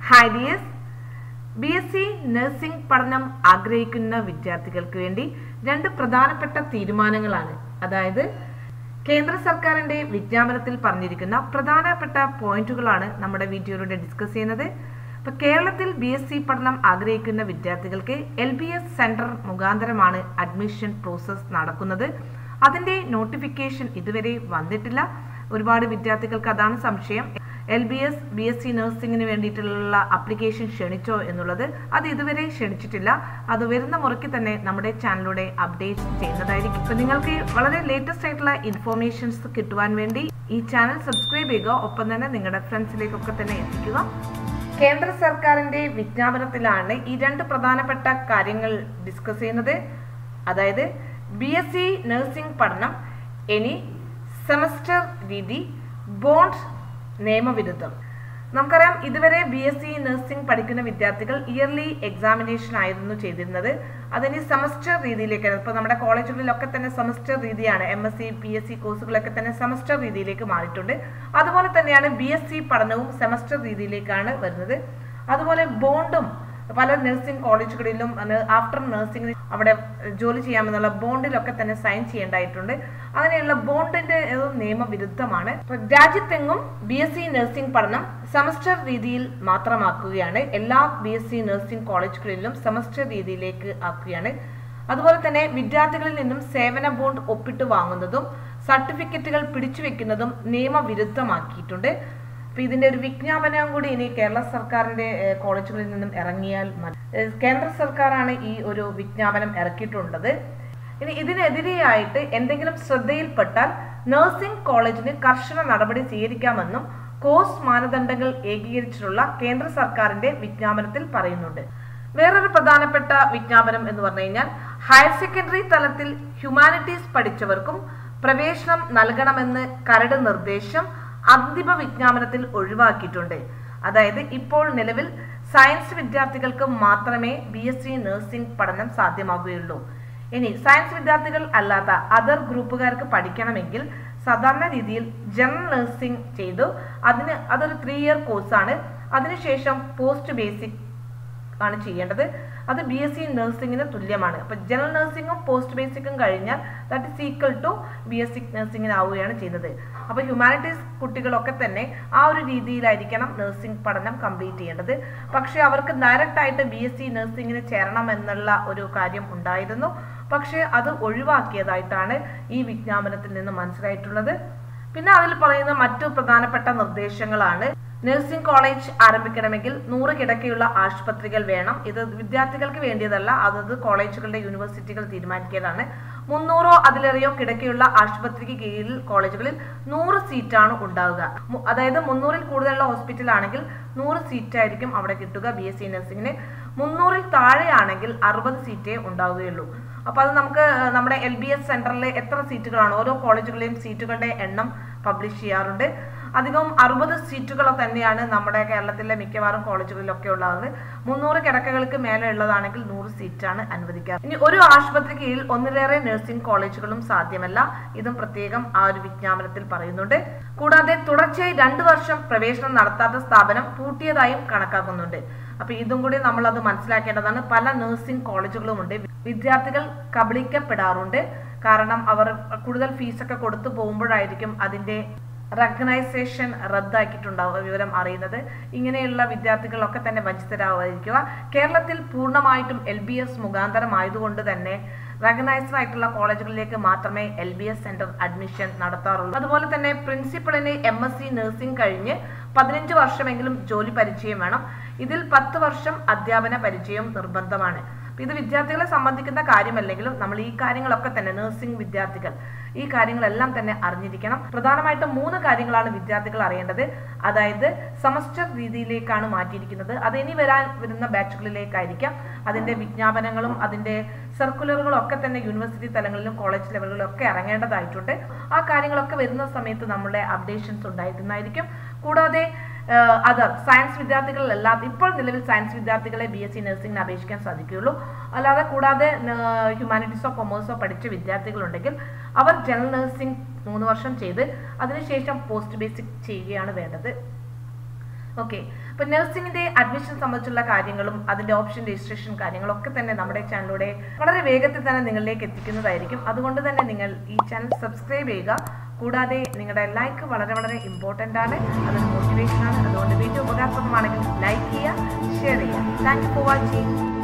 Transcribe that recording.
hi dears B S C nursing പഠനം ആഗ്രഹിക്കുന്ന വിദ്യാർത്ഥികൾക്ക് വേണ്ടി രണ്ട് പ്രധാനപ്പെട്ട തീരുമാനങ്ങളാണ് അതായത് കേന്ദ്ര സർക്കാരിന്റെ വിജ്ഞാപനത്തിൽ പറഞ്ഞിരിക്കുന്ന പ്രധാനപ്പെട്ട പോയിന്റുകളാണ് നമ്മുടെ വീഡിയോയിലൂടെ ഡിസ്കസ് ചെയ്യുന്നത് ഇപ്പൊ കേരളത്തിൽ ബി എസ് സി പഠനം ആഗ്രഹിക്കുന്ന വിദ്യാർത്ഥികൾക്ക് എൽ ബി എസ് സെന്റർ മുഖാന്തരമാണ് അഡ്മിഷൻ പ്രോസസ് നടക്കുന്നത് അതിന്റെ നോട്ടിഫിക്കേഷൻ ഇതുവരെ വന്നിട്ടില്ല ഒരുപാട് വിദ്യാർത്ഥികൾക്ക് അതാണ് സംശയം L B S B S C നഴ്സിംഗിന് വേണ്ടിയിട്ടുള്ള അപ്ലിക്കേഷൻ ക്ഷണിച്ചോ എന്നുള്ളത് അത് ഇതുവരെ ക്ഷണിച്ചിട്ടില്ല അത് വരുന്ന മുറയ്ക്ക് തന്നെ നമ്മുടെ ചാനലിലൂടെ അപ്ഡേറ്റ് ചെയ്യുന്നതായിരിക്കും ഇപ്പൊ നിങ്ങൾക്ക് വളരെ ലേറ്റസ്റ്റ് ആയിട്ടുള്ള ഇൻഫോർമേഷൻസ് കിട്ടുവാൻ വേണ്ടി ഈ ചാനൽ സബ്സ്ക്രൈബ് ചെയ്യുക ഒപ്പം തന്നെ നിങ്ങളുടെ ഫ്രണ്ട്സിലേക്കൊക്കെ തന്നെ എത്തിക്കുക കേന്ദ്ര സർക്കാരിന്റെ വിജ്ഞാപനത്തിലാണ് ഈ രണ്ട് പ്രധാനപ്പെട്ട കാര്യങ്ങൾ ഡിസ്കസ് ചെയ്യുന്നത് അതായത് ബി എസ് സി നഴ്സിംഗ് പഠനം ഇനി സെമസ്റ്റർ രീതി ബോണ്ട് നിയമവിരുദ്ധം നമുക്കറിയാം ഇതുവരെ ബി എസ് സി നഴ്സിംഗ് പഠിക്കുന്ന വിദ്യാർത്ഥികൾ ഇയർലി എക്സാമിനേഷൻ ആയിരുന്നു ചെയ്തിരുന്നത് അതിന് സെമസ്റ്റർ രീതിയിലേക്ക് ഇപ്പോൾ നമ്മുടെ കോളേജുകളിലൊക്കെ തന്നെ സെമസ്റ്റർ രീതിയാണ് M S C P S C കോഴ്സുകളൊക്കെ തന്നെ സെമസ്റ്റർ രീതിയിലേക്ക് മാറിയിട്ടുണ്ട് അതുപോലെ തന്നെയാണ് ബി എസ് സി പഠനവും സെമസ്റ്റർ രീതിയിലേക്കാണ് വരുന്നത് അതുപോലെ ബോണ്ടും പല നഴ്സിംഗ് കോളേജുകളിലും ആഫ്റ്റർ നഴ്സിംഗ് അവിടെ ജോലി ചെയ്യാമെന്നുള്ള ബോണ്ടിലൊക്കെ തന്നെ സൈൻ ചെയ്യേണ്ടതായിട്ടുണ്ട് അങ്ങനെയുള്ള ബോണ്ടിന്റെ നിയമവിരുദ്ധമാണ് രാജ്യത്തെങ്ങും ബി എസ് സി നഴ്സിംഗ് പഠനം സെമസ്റ്റർ രീതിയിൽ മാത്രമാക്കുകയാണ് എല്ലാ ബി എസ് സി നഴ്സിംഗ് കോളേജുകളിലും സെമസ്റ്റർ രീതിയിലേക്ക് ആക്കുകയാണ് അതുപോലെ തന്നെ വിദ്യാർത്ഥികളിൽ നിന്നും സേവന ബോണ്ട് ഒപ്പിട്ട് വാങ്ങുന്നതും സർട്ടിഫിക്കറ്റുകൾ പിടിച്ചു വെക്കുന്നതും നിയമവിരുദ്ധമാക്കിയിട്ടുണ്ട് അപ്പൊ ഇതിന്റെ ഒരു വിജ്ഞാപനം കൂടി ഇനി കേരള സർക്കാരിന്റെ കോളേജുകളിൽ നിന്നും ഇറങ്ങിയാൽ മതി കേന്ദ്ര സർക്കാരാണ് ഈ ഒരു വിജ്ഞാപനം ഇറക്കിയിട്ടുള്ളത് ഇനി ഇതിനെതിരെയായിട്ട് എന്തെങ്കിലും ശ്രദ്ധയിൽപ്പെട്ടാൽ നഴ്സിംഗ് കോളേജിന് കർശന നടപടി സ്വീകരിക്കാമെന്നും കോഴ്സ് മാനദണ്ഡങ്ങൾ ഏകീകരിച്ചിട്ടുള്ള കേന്ദ്ര സർക്കാരിന്റെ വിജ്ഞാപനത്തിൽ പറയുന്നുണ്ട് വേറൊരു പ്രധാനപ്പെട്ട വിജ്ഞാപനം എന്ന് പറഞ്ഞു കഴിഞ്ഞാൽ ഹയർ സെക്കൻഡറി തലത്തിൽ ഹ്യൂമാനിറ്റീസ് പഠിച്ചവർക്കും പ്രവേശനം നൽകണമെന്ന് കരട് നിർദ്ദേശം അന്തിമ വിജ്ഞാപനത്തിൽ ഒഴിവാക്കിയിട്ടുണ്ട് അതായത് ഇപ്പോൾ നിലവിൽ സയൻസ് വിദ്യാർത്ഥികൾക്ക് മാത്രമേ ബി എസ് സി നഴ്സിംഗ് പഠനം സാധ്യമാകുകയുള്ളൂ ഇനി സയൻസ് വിദ്യാർത്ഥികൾ അല്ലാത്ത അതർ ഗ്രൂപ്പുകാർക്ക് പഠിക്കണമെങ്കിൽ സാധാരണ രീതിയിൽ ജനറൽ നഴ്സിംഗ് ചെയ്തു അതിന് അതൊരു ത്രീ ഇയർ കോഴ്സാണ് അതിനുശേഷം പോസ്റ്റ് ബേസിക് ആണ് ചെയ്യേണ്ടത് അത് ബി എസ് സി നഴ്സിംഗിന് തുല്യമാണ് അപ്പൊ ജനറൽ നഴ്സിംഗും പോസ്റ്റ് ബേസിക്കും കഴിഞ്ഞാൽ that is equal to B S C നഴ്സിംഗിനാവുകയാണ് ചെയ്യുന്നത് അപ്പൊ ഹ്യൂമാനിറ്റീസ് കുട്ടികളൊക്കെ തന്നെ ആ ഒരു രീതിയിലായിരിക്കണം നഴ്സിംഗ് പഠനം കംപ്ലീറ്റ് ചെയ്യേണ്ടത് പക്ഷെ അവർക്ക് ഡയറക്റ്റ് ആയിട്ട് ബി എസ് സി നഴ്സിംഗിന് ചേരണം എന്നുള്ള ഒരു കാര്യം ഉണ്ടായിരുന്നു പക്ഷെ അത് ഒഴിവാക്കിയതായിട്ടാണ് ഈ വിജ്ഞാപനത്തിൽ നിന്ന് മനസ്സിലായിട്ടുള്ളത് പിന്നെ അതിൽ പറയുന്ന മറ്റു പ്രധാനപ്പെട്ട നിർദ്ദേശങ്ങളാണ് നഴ്സിംഗ് കോളേജ് ആരംഭിക്കണമെങ്കിൽ നൂറ് കിടക്കയുള്ള ആശുപത്രികൾ വേണം ഇത് വിദ്യാർത്ഥികൾക്ക് വേണ്ടിയതല്ല അതത് കോളേജുകളുടെ യൂണിവേഴ്സിറ്റികൾ തീരുമാനിക്കേണ്ടതാണ് മുന്നൂറോ അതിലേറെയോ കിടക്കയുള്ള ആശുപത്രിക്ക് കീഴിൽ കോളേജുകളിൽ നൂറ് സീറ്റാണ് ഉണ്ടാവുക അതായത് മുന്നൂറിൽ കൂടുതലുള്ള ഹോസ്പിറ്റൽ ആണെങ്കിൽ നൂറ് സീറ്റ് ആയിരിക്കും അവിടെ കിട്ടുക ബി എസ് സി നഴ്സിംഗിന് മുന്നൂറിൽ താഴെയാണെങ്കിൽ അറുപത് സീറ്റേ ഉണ്ടാവുകയുള്ളൂ അപ്പൊ അത് നമുക്ക് നമ്മുടെ എൽ ബി എസ് സെന്ററിൽ എത്ര സീറ്റുകളാണ് ഓരോ കോളേജുകളിലെയും സീറ്റുകളുടെ എണ്ണം പബ്ലിഷ് ചെയ്യാറുണ്ട് അധികവും അറുപത് സീറ്റുകൾ തന്നെയാണ് നമ്മുടെ കേരളത്തിലെ മിക്കവാറും കോളേജുകളിലൊക്കെ ഉള്ളത് മുന്നൂറ് കിടക്കകൾക്ക് മേലെ ഉള്ളതാണെങ്കിൽ നൂറ് സീറ്റാണ് അനുവദിക്കുക ഇനി ഒരു ആശുപത്രി കീഴിൽ ഒന്നിലേറെ നഴ്സിംഗ് കോളേജുകളും സാധ്യമല്ല ഇതും പ്രത്യേകം ആ ഒരു വിജ്ഞാപനത്തിൽ പറയുന്നുണ്ട് കൂടാതെ തുടർച്ചയായി രണ്ടു വർഷം പ്രവേശനം നടത്താത്ത സ്ഥാപനം പൂട്ടിയതായും കണക്കാക്കുന്നുണ്ട് അപ്പൊ ഇതും കൂടി നമ്മൾ അത് മനസ്സിലാക്കേണ്ടതാണ് പല നഴ്സിംഗ് കോളേജുകളും ഉണ്ട് വിദ്യാർത്ഥികൾ കബളിക്കപ്പെടാറുണ്ട് കാരണം അവർ കൂടുതൽ ഫീസൊക്കെ കൊടുത്തു പോകുമ്പോഴായിരിക്കും അതിന്റെ റെക്കഗ്നൈസേഷൻ റദ്ദാക്കിയിട്ടുണ്ടാവുക വിവരം അറിയുന്നത് ഇങ്ങനെയുള്ള വിദ്യാർത്ഥികളൊക്കെ തന്നെ വഞ്ചിതരാവാതിരിക്കുക കേരളത്തിൽ പൂർണ്ണമായിട്ടും എൽ ബി എസ് മുഖാന്തരമായതുകൊണ്ട് തന്നെ റെക്കഗ്നൈസ്ഡ് ആയിട്ടുള്ള കോളേജുകളിലേക്ക് മാത്രമേ L B S centre admission നടത്താറുള്ളൂ അതുപോലെ തന്നെ പ്രിൻസിപ്പളിന് എം എസ് സി നഴ്സിംഗ് കഴിഞ്ഞ് പതിനഞ്ച് വർഷമെങ്കിലും ജോലി പരിചയം വേണം ഇതിൽ പത്ത് വർഷം അധ്യാപന പരിചയം നിർബന്ധമാണ് ഇത് വിദ്യാർത്ഥികളെ സംബന്ധിക്കുന്ന കാര്യമല്ലെങ്കിലും നമ്മൾ ഈ കാര്യങ്ങളൊക്കെ തന്നെ നഴ്സിംഗ് വിദ്യാർത്ഥികൾ ഈ കാര്യങ്ങളെല്ലാം തന്നെ അറിഞ്ഞിരിക്കണം പ്രധാനമായിട്ടും മൂന്ന് കാര്യങ്ങളാണ് വിദ്യാർത്ഥികൾ അറിയേണ്ടത് അതായത് സെമസ്റ്റർ രീതിയിലേക്കാണ് മാറ്റിയിരിക്കുന്നത് അത് ഇനി വരാൻ വരുന്ന ബാച്ചുകളിലേക്കായിരിക്കാം അതിന്റെ വിജ്ഞാപനങ്ങളും അതിന്റെ സർക്കുലറുകളും ഒക്കെ തന്നെ യൂണിവേഴ്സിറ്റി തലങ്ങളിലും കോളേജ് ലെവലുകളിലും ഒക്കെ ഇറങ്ങേണ്ടതായിട്ടുണ്ട് ആ കാര്യങ്ങളൊക്കെ വരുന്ന സമയത്ത് നമ്മുടെ അപ്ഡേഷൻസ് ഉണ്ടായിരുന്നായിരിക്കും കൂടാതെ അതർ സയൻസ് വിദ്യാർത്ഥികളല്ലാതെ ഇപ്പോൾ നിലവിൽ സയൻസ് വിദ്യാർത്ഥികളെ ബി എസ് സി നഴ്സിംഗിന് അപേക്ഷിക്കാൻ സാധിക്കുകയുള്ളൂ അല്ലാതെ കൂടാതെ ഹ്യൂമാനിറ്റീസോ കൊമേഴ്സോ പഠിച്ച വിദ്യാർത്ഥികളുണ്ടെങ്കിൽ അവർ ജനറൽ നഴ്സിംഗ് മൂന്ന് വർഷം ചെയ്ത് അതിനുശേഷം പോസ്റ്റ് ബേസിക് ചെയ്യുകയാണ് വേണ്ടത് ഓക്കെ അപ്പോൾ നഴ്സിംഗിന്റെ അഡ്മിഷൻ സംബന്ധിച്ചുള്ള കാര്യങ്ങളും അതിന്റെ ഓപ്ഷൻ രജിസ്ട്രേഷൻ കാര്യങ്ങളൊക്കെ തന്നെ നമ്മുടെ ചാനലിലൂടെ വളരെ വേഗത്തിൽ തന്നെ നിങ്ങളിലേക്ക് എത്തിക്കുന്നതായിരിക്കും അതുകൊണ്ട് തന്നെ നിങ്ങൾ ഈ ചാനൽ സബ്സ്ക്രൈബ് ചെയ്യുക കൂടാതെ നിങ്ങളുടെ ലൈക്ക് വളരെ വളരെ ഇമ്പോർട്ടൻ്റ് ആണ് അതൊരു മോട്ടിവേഷൻ ആണ് അതുകൊണ്ട് വീഡിയോ ഉപകാരപ്രദമാണെങ്കിൽ ലൈക്ക് ചെയ്യുക ഷെയർ ചെയ്യുക താങ്ക് യു ഫോർ വാച്ചിങ്